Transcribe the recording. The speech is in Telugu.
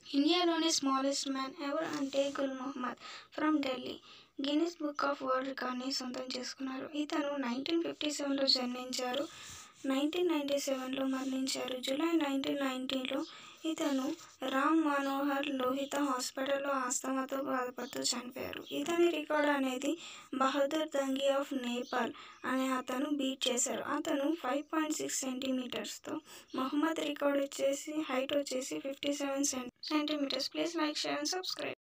ఇండియాలోని స్మాలెస్ట్ మ్యాన్ ఎవరు అంటే Gul Mohammed from Delhi Guinness book of world రికార్డ్ని సొంతం చేసుకున్నారు ఇతను నైన్టీన్ ఫిఫ్టీ సెవెన్లో జన్మించారు నైన్టీన్ నైంటీ సెవెన్లో మరణించారు జూలై నైన్టీన్ నైన్టీలో ఇతను రామ్ మనోహర్ లోహిత హాస్పిటల్లో ఆస్తమాతో బాధపడుతూ చనిపోయారు ఇతని రికార్డ్ అనేది బహదూర్ దంగి ఆఫ్ నేపాల్ అనే అతను బీట్ చేశారు అతను ఫైవ్ పాయింట్ సిక్స్ సెంటీమీటర్స్తో మొహమ్మద్ రికార్డ్ వచ్చేసి హైట్ వచ్చేసి fifty seven centimetres please like share and subscribe